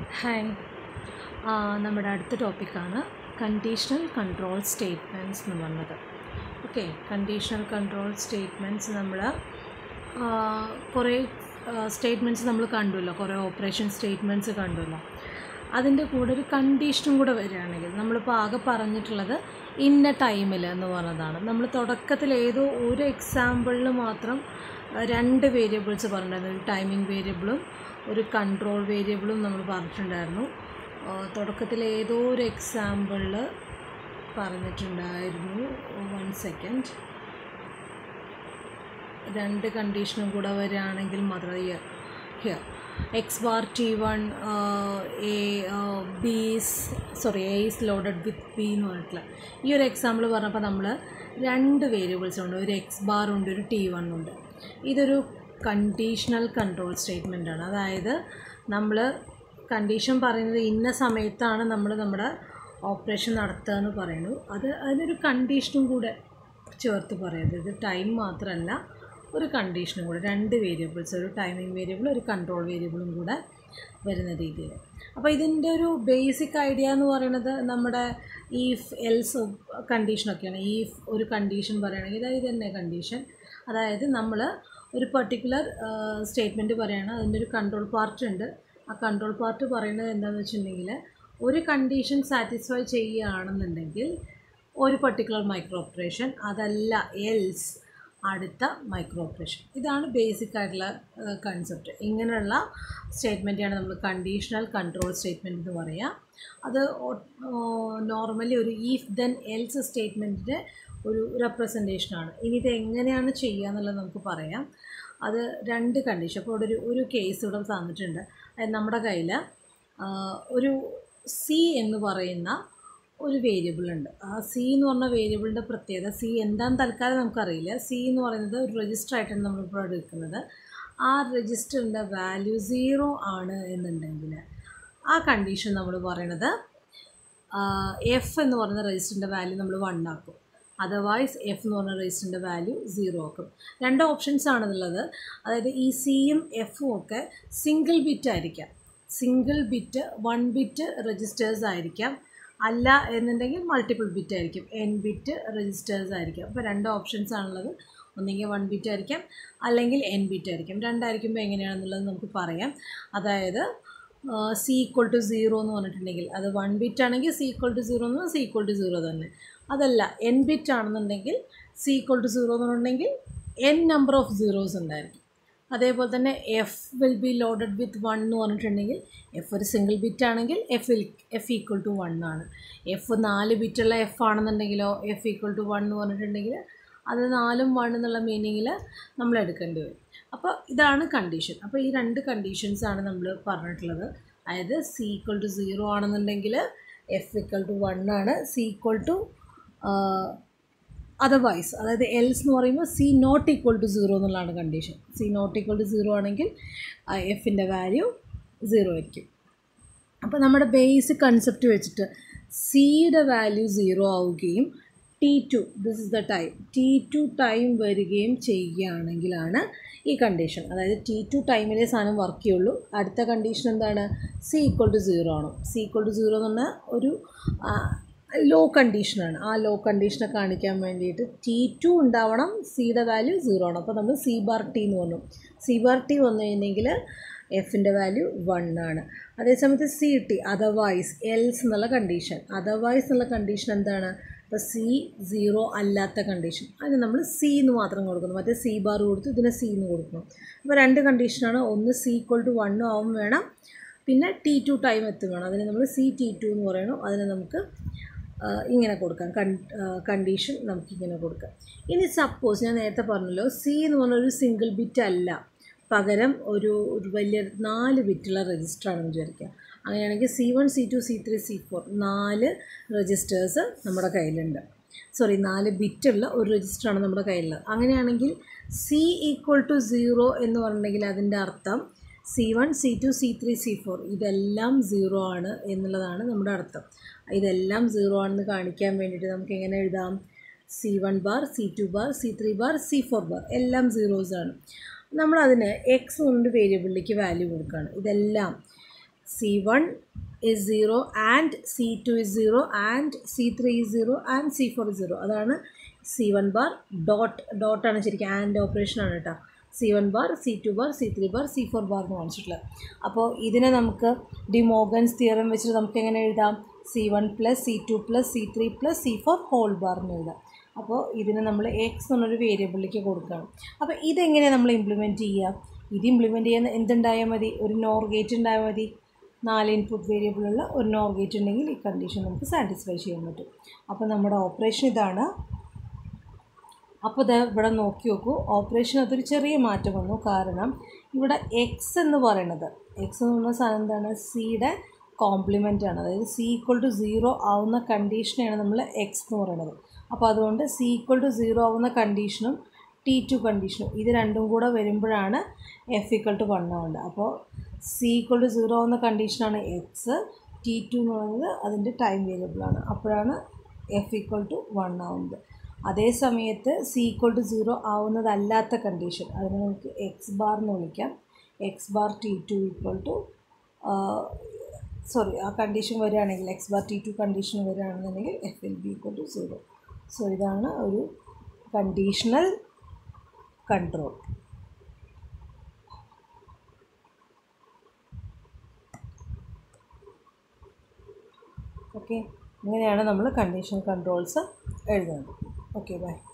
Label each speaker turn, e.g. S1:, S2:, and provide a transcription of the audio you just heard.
S1: hi ആ, നമ്മുടെ അടുത്ത ടോപ്പിക്കാണ് കണ്ടീഷണൽ കൺട്രോൾ സ്റ്റേറ്റ്മെൻറ്റ്സ് എന്ന് പറഞ്ഞത് ഓക്കെ കണ്ടീഷണൽ കൺട്രോൾ സ്റ്റേറ്റ്മെൻറ്റ്സ് നമ്മൾ കുറേ സ്റ്റേറ്റ്മെൻറ്റ്സ് നമ്മൾ കണ്ടുല്ലോ കുറേ ഓപ്പറേഷൻ സ്റ്റേറ്റ്മെൻറ്റ്സ് കണ്ടുല്ലോ അതിൻ്റെ കൂടെ ഒരു കണ്ടീഷനും കൂടെ വരികയാണെങ്കിൽ നമ്മളിപ്പോൾ ആകെ പറഞ്ഞിട്ടുള്ളത് ഇന്ന ടൈമിൽ എന്ന് പറഞ്ഞതാണ് നമ്മൾ തുടക്കത്തിൽ ഏതോ ഒരു എക്സാമ്പിളിൽ മാത്രം ആ, രണ്ട് വേരിയബിൾസ് പറഞ്ഞിട്ടുണ്ടായിരുന്നു ഒരു ടൈമിംഗ് വേരിയബിളും ഒരു കൺട്രോൾ വേരിയബിളും നമ്മൾ പറഞ്ഞിട്ടുണ്ടായിരുന്നു ആ, തുടക്കത്തിൽ ഏതോ ഒരു എക്സാമ്പിളിൽ പറഞ്ഞിട്ടുണ്ടായിരുന്നു വൺ സെക്കൻഡ് രണ്ട് കണ്ടീഷനും കൂടെ വരികയാണെങ്കിൽ മാത്രം here X bar T one A B sorry A is loaded with B എന്ന് പറഞ്ഞിട്ടുള്ള ഈ ഒരു എക്സാമ്പിൾ പറഞ്ഞപ്പോൾ നമ്മൾ രണ്ട് വേരിയബിൾസ് ഉണ്ട് ഒരു എക്സ് ബാർ ഉണ്ട് ഒരു ടി വൺ ഉണ്ട് ഇതൊരു കണ്ടീഷണൽ കൺട്രോൾ സ്റ്റേറ്റ്മെൻ്റ് ആണ് അതായത് നമ്മൾ കണ്ടീഷൻ പറയുന്നത് ഇന്ന സമയത്താണ് നമ്മൾ നമ്മുടെ ഓപ്പറേഷൻ നടത്തുക എന്ന് പറയുന്നു അത് അതിനൊരു കണ്ടീഷനും കൂടെ ചേർത്ത് പറയുന്നത് ഇത് ടൈം മാത്രമല്ല ഒരു കണ്ടീഷനും കൂടെ രണ്ട് വേരിയബിൾസ് ഒരു ടൈമിംഗ് വേരിയബിൾ ഒരു കൺട്രോൾ വേരിയബിളും കൂടെ വരുന്ന രീതിയിൽ അപ്പോൾ ഇതിൻ്റെ ഒരു ബേസിക് ഐഡിയ എന്ന് പറയുന്നത് നമ്മുടെ ഈഫ് എൽസ് കണ്ടീഷനൊക്കെയാണ് ഈഫ് ഒരു കണ്ടീഷൻ പറയുകയാണെങ്കിൽ ഇത് തന്നെ കണ്ടീഷൻ അതായത് നമ്മൾ ഒരു പർട്ടിക്കുലർ സ്റ്റേറ്റ്മെൻറ്റ് പറയുകയാണ് അതിൻ്റെ ഒരു കൺട്രോൾ പാർട്ട് ഉണ്ട് ആ കൺട്രോൾ പാർട്ട് പറയുന്നത് എന്താണെന്ന് വെച്ചിട്ടുണ്ടെങ്കിൽ ഒരു കണ്ടീഷൻ സാറ്റിസ്ഫൈ ചെയ്യുകയാണെന്നുണ്ടെങ്കിൽ ഒരു പർട്ടിക്കുലർ മൈക്രോ ഓപ്പറേഷൻ അതല്ല എൽസ് അടുത്ത മൈക്രോ ഓപ്പറേഷൻ ഇതാണ് ബേസിക് ആയിട്ടുള്ള കൺസെപ്റ്റ് ഇങ്ങനെയുള്ള സ്റ്റേറ്റ്മെൻറ്റാണ് നമ്മൾ കണ്ടീഷണൽ കൺട്രോൾ സ്റ്റേറ്റ്മെൻറ്റ് എന്ന് പറയുക അത് നോർമലി ഒരു ഈഫ് ദെൻ എൽസ് സ്റ്റേറ്റ്മെൻറ്റിൻ്റെ ഒരു റെപ്രസെൻറ്റേഷനാണ് ഇനി ഇത് എങ്ങനെയാണ് ചെയ്യുക എന്നുള്ളത് നമുക്ക് പറയാം അത് രണ്ട് കണ്ടീഷൻ അപ്പോൾ ഇവിടെ ഒരു ഒരു കേസ് ഇവിടെ തന്നിട്ടുണ്ട് അതായത് നമ്മുടെ കയ്യിൽ ഒരു സി എന്ന് പറയുന്ന ഒരു വേരിയബിൾ ഉണ്ട് ആ സി എന്ന് പറഞ്ഞ വേരിയബിളിൻ്റെ പ്രത്യേകത സി എന്താണെന്ന് തൽക്കാലം നമുക്കറിയില്ല സി എന്ന് പറയുന്നത് ഒരു രജിസ്റ്റർ ആയിട്ടാണ് നമ്മളിപ്പോൾ എടുക്കുന്നത് ആ രജിസ്റ്ററിൻ്റെ വാല്യൂ സീറോ ആണ് എന്നുണ്ടെങ്കിൽ ആ കണ്ടീഷൻ നമ്മൾ പറയണത് എഫ് എന്ന് പറയുന്ന രജിസ്റ്ററിൻ്റെ വാല്യൂ നമ്മൾ വൺ ആക്കും അതർവൈസ് എഫ് എന്ന് പറഞ്ഞ രജിസ്റ്ററിൻ്റെ വാല്യൂ സീറോ ആക്കും രണ്ട് ഓപ്ഷൻസ് ആണുള്ളത് അതായത് ഈ സിയും എഫും ഒക്കെ സിംഗിൾ ബിറ്റ് ആയിരിക്കാം single bit one bit registers ആയിരിക്കാം അല്ല എന്നുണ്ടെങ്കിൽ മൾട്ടിപ്പിൾ ബിറ്റ് ആയിരിക്കും എൻ ബിറ്റ് രജിസ്റ്റേഴ്സ് ആയിരിക്കും അപ്പോൾ രണ്ട് ഓപ്ഷൻസ് ആണുള്ളത് ഒന്നെങ്കിൽ വൺ ബിറ്റ് ആയിരിക്കാം അല്ലെങ്കിൽ എൻ ബിറ്റ് ആയിരിക്കും രണ്ടായിരിക്കുമ്പോൾ എങ്ങനെയാണെന്നുള്ളത് നമുക്ക് പറയാം അതായത് സി ഈക്വൾ ടു സീറോ എന്ന് പറഞ്ഞിട്ടുണ്ടെങ്കിൽ അത് വൺ ബിറ്റ് ആണെങ്കിൽ സി ഈക്വൾ ടു സീറോ എന്ന് സി ഈക്വൾ ടു സീറോ തന്നെ അതല്ല എൻ ബിറ്റ് ആണെന്നുണ്ടെങ്കിൽ സി ഈക്വൾ ടു സീറോ എന്ന് പറഞ്ഞിട്ടുണ്ടെങ്കിൽ എൻ നമ്പർ ഓഫ് സീറോസ് ഉണ്ടായിരിക്കും അതേപോലെ തന്നെ F will be loaded with one എന്ന് പറഞ്ഞിട്ടുണ്ടെങ്കിൽ എഫ് ഒരു സിംഗിൾ ബിറ്റ് ആണെങ്കിൽ F will F equal to one ആണ് എഫ് നാല് ബിറ്റുള്ള എഫ് ആണെന്നുണ്ടെങ്കിലോ എഫ് ഈക്വൽ ടു വൺ എന്ന് പറഞ്ഞിട്ടുണ്ടെങ്കിൽ അത് നാലും വൺ എന്നുള്ള മീനിങ്ങിൽ നമ്മൾ എടുക്കേണ്ടി വരും അപ്പോൾ ഇതാണ് കണ്ടീഷൻ അപ്പോൾ ഈ രണ്ട് കണ്ടീഷൻസ് ആണ് നമ്മൾ പറഞ്ഞിട്ടുള്ളത് അതായത് സി ഈക്വൽ ടു സീറോ ആണെന്നുണ്ടെങ്കിൽ എഫ് ഈക്വൽ ടു വൺ ആണ് സി ഈക്വൽ ടു അതർവൈസ് അതായത് എൽസ് എന്ന് പറയുമ്പോൾ C not equal to zero എന്നുള്ളതാണ് condition C not equal to zero ആണെങ്കിൽ എഫിൻ്റെ വാല്യൂ സീറോ ആയിരിക്കും അപ്പോൾ നമ്മുടെ ബേസിക് കൺസെപ്റ്റ് വെച്ചിട്ട് സിയുടെ വാല്യൂ സീറോ ആവുകയും T two this is the time T two time വരികയും ചെയ്യുകയാണെങ്കിലാണ് ഈ കണ്ടീഷൻ അതായത് ടി ടു ടൈമിലെ സാധനം വർക്ക് ചെയ്യുള്ളൂ അടുത്ത കണ്ടീഷൻ എന്താണ് സി ഈക്വൽ ടു സീറോ ആണ് സി ഈക്വൽ ടു സീറോ എന്ന് പറഞ്ഞാൽ ഒരു ലോ കണ്ടീഷനാണ് ആ ലോ കണ്ടീഷനെ കാണിക്കാൻ വേണ്ടിയിട്ട് ടി ടു ഉണ്ടാവണം സിയുടെ വാല്യൂ സീറോ ആണ് അപ്പോൾ നമ്മൾ സി ബാർ ടി എന്ന് പറഞ്ഞു സി ബാർ ടി വന്നു കഴിഞ്ഞെങ്കിൽ എഫിൻ്റെ വാല്യൂ വൺ ആണ് അതേസമയത്ത് സി ടി അതർവൈസ് എൽസ് എന്നുള്ള കണ്ടീഷൻ അതർവൈസ് എന്നുള്ള കണ്ടീഷൻ എന്താണ് ഇപ്പോൾ സി സീറോ അല്ലാത്ത കണ്ടീഷൻ അതിന് നമ്മൾ സി എന്ന് മാത്രം കൊടുക്കുന്നു മറ്റേ സി ബാർ കൊടുത്തു ഇതിനെ സി എന്ന് കൊടുക്കണം അപ്പോൾ രണ്ട് കണ്ടീഷനാണ് ഒന്ന് സി ഈക്വൾ ടു വണ്ണും ആവും വേണം പിന്നെ ടി ടു ടൈം എത്തും വേണം അതിന് നമ്മൾ സി ടി ടു എന്ന് പറയണം അതിന് നമുക്ക് ഇങ്ങനെ കൊടുക്കാം കൺ കണ്ടീഷൻ നമുക്കിങ്ങനെ കൊടുക്കാം ഇനി സപ്പോസ് ഞാൻ നേരത്തെ പറഞ്ഞല്ലോ സി എന്ന് പറഞ്ഞ ഒരു സിംഗിൾ ബിറ്റ് അല്ല പകരം ഒരു ഒരു വലിയ നാല് ബിറ്റുള്ള രജിസ്റ്ററാണെന്ന് വിചാരിക്കുക അങ്ങനെയാണെങ്കിൽ C one C two C three C four നാല് രജിസ്റ്റേഴ്സ് നമ്മുടെ കയ്യിലുണ്ട് സോറി നാല് ബിറ്റുള്ള ഒരു രജിസ്റ്ററാണ് നമ്മുടെ കയ്യിലുള്ളത് അങ്ങനെയാണെങ്കിൽ സി ഈക്വൽ ടു സീറോ എന്ന് പറഞ്ഞിട്ടുണ്ടെങ്കിൽ അതിൻ്റെ അർത്ഥം C one C two C three C four ഇതെല്ലാം സീറോ ആണ് എന്നുള്ളതാണ് നമ്മുടെ അർത്ഥം ഇതെല്ലാം സീറോ ആണെന്ന് കാണിക്കാൻ വേണ്ടിയിട്ട് നമുക്ക് എങ്ങനെ എഴുതാം C one bar C two bar C three bar C four bar എല്ലാം സീറോസ് ആണ് നമ്മളതിന് എക്സ് കൊണ്ട് വേരിയബിളിലേക്ക് വാല്യൂ കൊടുക്കുകയാണ് ഇതെല്ലാം C one is zero and C two is zero and C three is zero and C four is zero അതാണ് C one bar dot ഡോട്ടാണ് ശരിക്കും ആൻഡ് ഓപ്പറേഷനാണ് കേട്ടോ C one bar C two bar C three bar C four bar എന്ന് കാണിച്ചിട്ടുള്ളത് അപ്പോൾ ഇതിനെ നമുക്ക് ഡിമോഗൻസ് തിയറം വെച്ചിട്ട് നമുക്ക് എങ്ങനെ എഴുതാം C one plus C two plus C three plus C four whole bar എന്ന് എഴുതാം അപ്പോൾ ഇതിനെ നമ്മൾ എക്സ് എന്നുള്ളൊരു വേരിയബിളിലേക്ക് കൊടുക്കുകയാണ് അപ്പോൾ ഇതെങ്ങനെയാണ് നമ്മൾ ഇംപ്ലിമെൻറ്റ് ചെയ്യുക ഇത് ഇംപ്ലിമെൻറ്റ് ചെയ്യാൻ എന്തുണ്ടായാൽ മതി ഒരു നോർ ഗേറ്റ് ഉണ്ടായാൽ മതി നാല് ഇൻപുട്ട് വേരിയബിളുള്ള ഒരു നോർ ഗേറ്റ് ഉണ്ടെങ്കിൽ ഈ കണ്ടീഷൻ നമുക്ക് സാറ്റിസ്ഫൈ ചെയ്യാൻ പറ്റും അപ്പോൾ നമ്മുടെ ഓപ്പറേഷൻ ഇതാണ് അപ്പോൾ ഇത് ഇവിടെ നോക്കി നോക്കൂ ഓപ്പറേഷൻ അതൊരു ചെറിയ മാറ്റം വന്നു കാരണം ഇവിടെ എക്സ് എന്ന് പറയുന്നത് എക്സ് എന്ന് പറയുന്ന സാധനം എന്താണ് സിയുടെ കോംപ്ലിമെൻ്റ് ആണ് അതായത് സി ഈക്വൽ ടു സീറോ ആവുന്ന കണ്ടീഷനെയാണ് നമ്മൾ എക്സ് എന്ന് പറയുന്നത് അപ്പോൾ അതുകൊണ്ട് സി ഈക്വൽ ടു സീറോ ആവുന്ന കണ്ടീഷനും ടി ടു കണ്ടീഷനും ഇത് രണ്ടും കൂടെ വരുമ്പോഴാണ് എഫ് ഈക്വൽ ടു വൺ ആവേണ്ടത് അപ്പോൾ സി ഈക്വൽ ടു സീറോ ആവുന്ന കണ്ടീഷനാണ് എക്സ് ടി ടു എന്ന് പറയുന്നത് അതിൻ്റെ ടൈം വേരിയബിളാണ് അപ്പോഴാണ് എഫ് ഈക്വൽ ടു വൺ ആവുന്നത് അതേ സമയത്ത് സി ഈക്വൽ ടു സീറോ ആവുന്നതല്ലാത്ത കണ്ടീഷൻ അതിനെ നമുക്ക് എക്സ് ബാർ എന്ന് വിളിക്കാം X bar T two equal to sorry ആ കണ്ടീഷൻ വരികയാണെങ്കിൽ X bar T two condition വരികയാണെന്നുണ്ടെങ്കിൽ F L B equal to zero so ഇതാണ് ഒരു കണ്ടീഷണൽ കൺട്രോൾ ഓക്കെ ഇങ്ങനെയാണ് നമ്മൾ കണ്ടീഷണൽ കൺട്രോൾസ് എഴുതുന്നത് ഓക്കെ ബൈ